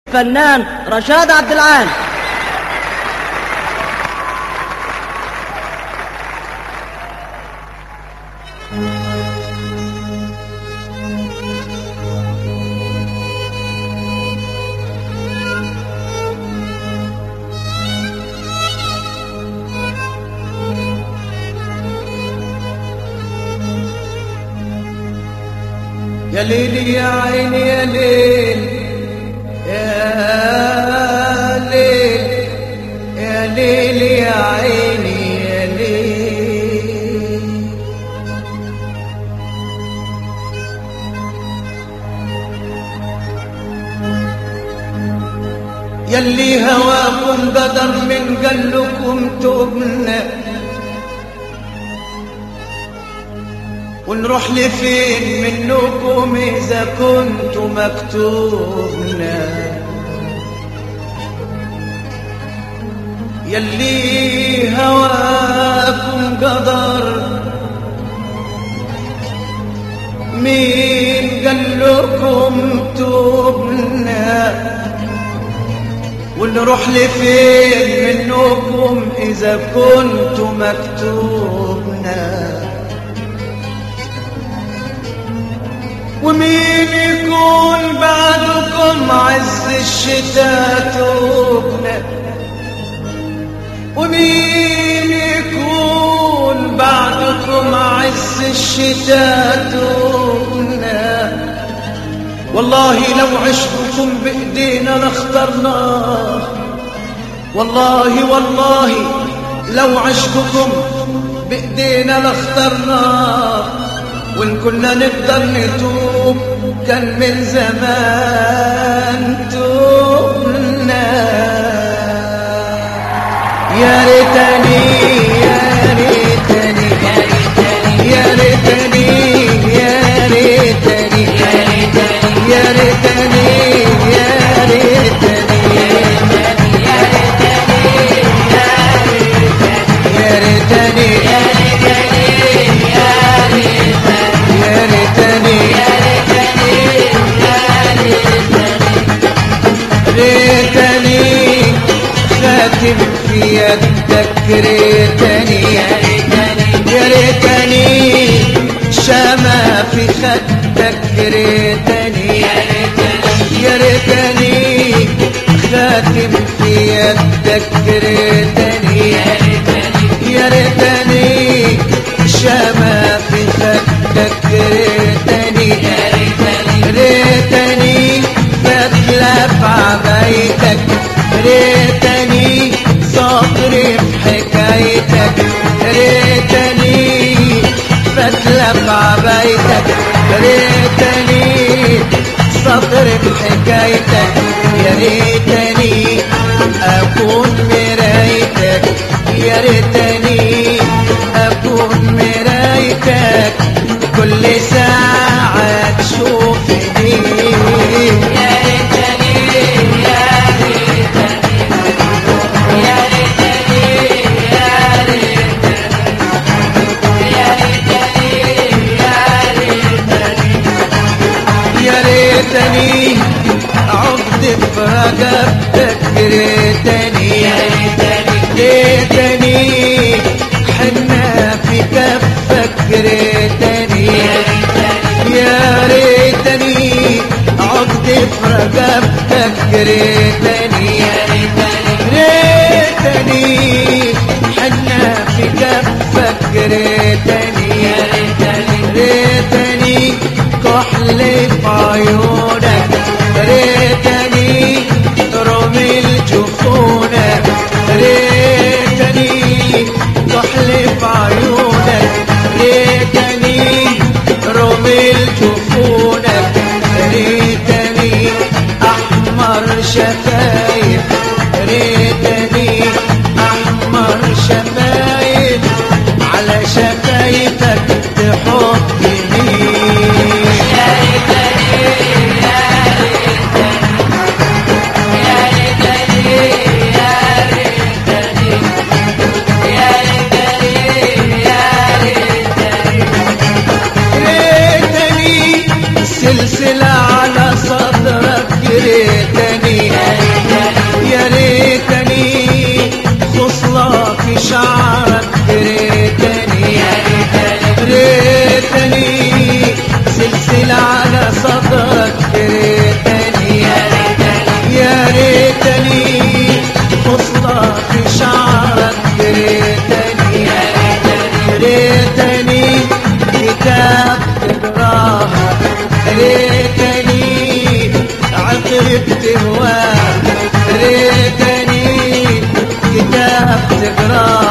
فنان رشاد عبد العال يا ليل يا عيني يا ليل يا ليل يا ليل يا عيني يا ليل يلي هواكم بدر من قلكم تبنى ونروح لفين منكم إذا كنت مكتوبنا يلي هواكم قدر مين قال لكم توبنا ونروح لفين منكم إذا كنت مكتوبنا ومين يكون بعدكم عز الشتاء توبنا ومين يكون بعدكم عز الشتاء توبنا والله لو عشقكم بإيدينا لاخترناه والله والله لو عشقكم بإيدينا لاخترناه وإن كنا نقدر نتوب كان من زمان توبنا يا ريتني يا ريتني يا ريتني يا ريتني يا ريتني يا ريتني يا ريتني يا ريتني ريتني خاتم في يدك ريتني يا ريتني شمع في خدك ريتني يا ريتني خاتم في يدك ريتني يا ريتني شمع في خدك ريتني ريتني بتلف عبايتك ريتني صدري بحكايتك ريتني بتلف عبايتك ريتني صدري بحكايتك يا ريتني اكون مرايتك يا ريتني اكون مرايتك كل ساعة تشوفني يا ريتني يا ريتني يا ريتني يا ريتني يا ريتني يا ريتني عقد في رقبتك ريتني يا ريتني حنا في كفك ريتني يا ريتني عقد في رقبتك ريتني ريتني حنا في كفك ريتني ريتني كحل في عيونك ريتني رمي الجفونك ريتني كحل في عيونك ريتني رمي الجفونك ريتني احمر شفايف ريتني احمر شفايف على شفايفك تحطني يا ريتني يا ريتني يا ريتني يا ريتني يا ريتني ريتني ريتني سلسلة على صدرك ريتني هواك ريتني كتاب تقراه